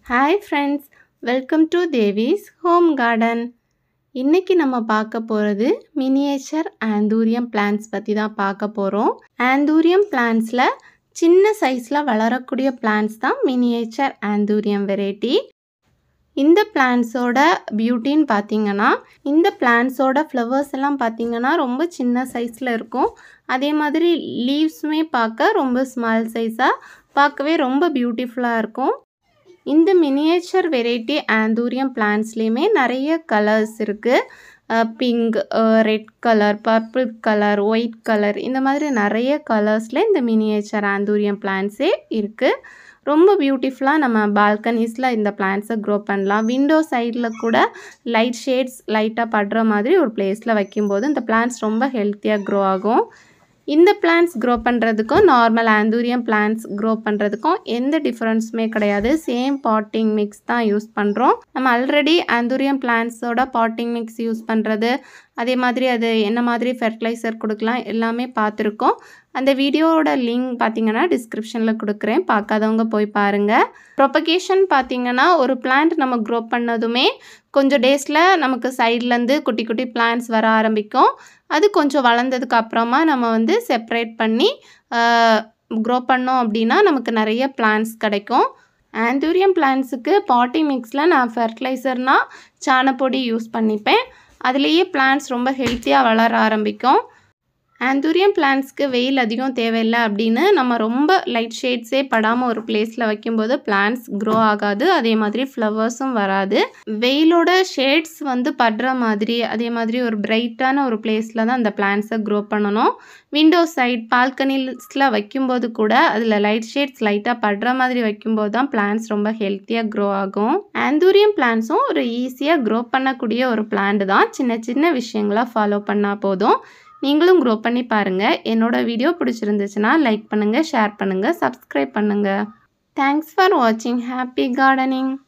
hi friends welcome to Devi's home garden இன்னைக்கு நம்ம பார்க்க போகிறது மினியேச்சர் ஆந்தூரியம் பிளான்ஸ் பற்றி தான் பார்க்க போகிறோம் ஆந்தூரியம் பிளான்ஸில் சின்ன சைஸில் வளரக்கூடிய பிளான்ஸ் தான் மினியேச்சர் ஆந்தூரியம் வெரைட்டி இந்த பிளான்ஸோட பியூட்டின்னு பார்த்தீங்கன்னா இந்த பிளான்ஸோட ஃப்ளவர்ஸ் எல்லாம் பார்த்தீங்கன்னா ரொம்ப சின்ன சைஸில் இருக்கும் அதே மாதிரி லீவ்ஸுமே பார்க்க ரொம்ப ஸ்மால் சைஸாக பார்க்கவே ரொம்ப பியூட்டிஃபுல்லாக இருக்கும் இந்த மினியேச்சர் வெரைட்டி ஆந்தூரியம் பிளான்ஸ்லேயுமே நிறைய கலர்ஸ் இருக்குது pink red colour purple colour white colour இந்த மாதிரி நிறைய கலர்ஸில் இந்த மினியேச்சர் ஆந்தூரியம் பிளான்ஸே இருக்குது ரொம்ப பியூட்டிஃபுல்லாக நம்ம பால்கனிஸில் இந்த பிளான்ஸை க்ரோ பண்ணலாம் விண்டோ சைடில் கூட லைட் ஷேட்ஸ் லைட்டாக படுற மாதிரி ஒரு பிளேஸில் வைக்கும்போது இந்த பிளான்ஸ் ரொம்ப ஹெல்த்தியாக க்ரோ ஆகும் இந்த பிளான்ஸ் க்ரோ பண்ணுறதுக்கும் நார்மல் ஆந்தூரியம் பிளான்ஸ் க்ரோ பண்ணுறதுக்கும் எந்த டிஃப்ரென்ஸுமே கிடையாது சேம் பாட்டிங் மிக்ஸ் தான் யூஸ் பண்ணுறோம் நம்ம ஆல்ரெடி ஆந்தூரியம் பிளான்ஸோட பாட்டிங் மிக்ஸ் யூஸ் பண்ணுறது அதே மாதிரி அது என்ன மாதிரி ஃபெர்டிலைசர் கொடுக்கலாம் எல்லாமே பார்த்துருக்கோம் அந்த வீடியோவோட லிங்க் பார்த்தீங்கன்னா டிஸ்கிரிப்ஷனில் கொடுக்குறேன் பார்க்காதவங்க போய் பாருங்கள் ப்ரொபகேஷன் பார்த்தீங்கன்னா ஒரு பிளான்ட் நம்ம க்ரோ பண்ணதுமே கொஞ்சம் டேஸில் நமக்கு சைட்லேருந்து குட்டி குட்டி பிளான்ட்ஸ் வர ஆரம்பிக்கும் அது கொஞ்சம் வளர்ந்ததுக்கு அப்புறமா நம்ம வந்து செப்ரேட் பண்ணி க்ரோ பண்ணோம் அப்படின்னா நமக்கு நிறைய பிளான்ட்ஸ் கிடைக்கும் ஆந்தூரியம் பிளான்ஸுக்கு பாட்டி மிக்ஸில் நான் ஃபெர்டிலைசர்னால் சாணப்பொடி யூஸ் பண்ணிப்பேன் அதுலேயே பிளான்ட்ஸ் ரொம்ப ஹெல்த்தியாக வளர ஆரம்பிக்கும் ஆந்தூரியம் பிளான்ட்ஸ்க்கு வெயில் அதிகம் தேவையில்லை அப்படின்னு நம்ம ரொம்ப லைட் ஷேட்ஸே படாமல் ஒரு பிளேஸில் வைக்கும்போது பிளான்ட்ஸ் க்ரோ ஆகாது அதே மாதிரி ஃப்ளவர்ஸும் வராது வெயிலோட ஷேட்ஸ் வந்து படுற மாதிரி அதே மாதிரி ஒரு பிரைட்டான ஒரு பிளேஸில் தான் அந்த பிளான்ட்ஸை க்ரோ பண்ணணும் விண்டோ சைட் பால்கனிஸில் வைக்கும்போது கூட அதில் லைட் ஷேட்ஸ் லைட்டாக படுற மாதிரி வைக்கும்போது தான் பிளான்ட்ஸ் ரொம்ப ஹெல்த்தியாக க்ரோ ஆகும் ஆந்தூரியம் பிளான்ட்ஸும் ஒரு ஈஸியாக க்ரோ பண்ணக்கூடிய ஒரு பிளான்ட் தான் சின்ன சின்ன விஷயங்களை ஃபாலோ பண்ணால் போதும் நீங்களும் க்ரோ பண்ணி பாருங்கள் என்னோடய வீடியோ பிடிச்சிருந்துச்சுன்னா லைக் பண்ணுங்கள் ஷேர் பண்ணுங்கள் சப்ஸ்கிரைப் பண்ணுங்கள் தேங்க்ஸ் ஃபார் வாட்சிங் ஹாப்பி கார்டனிங்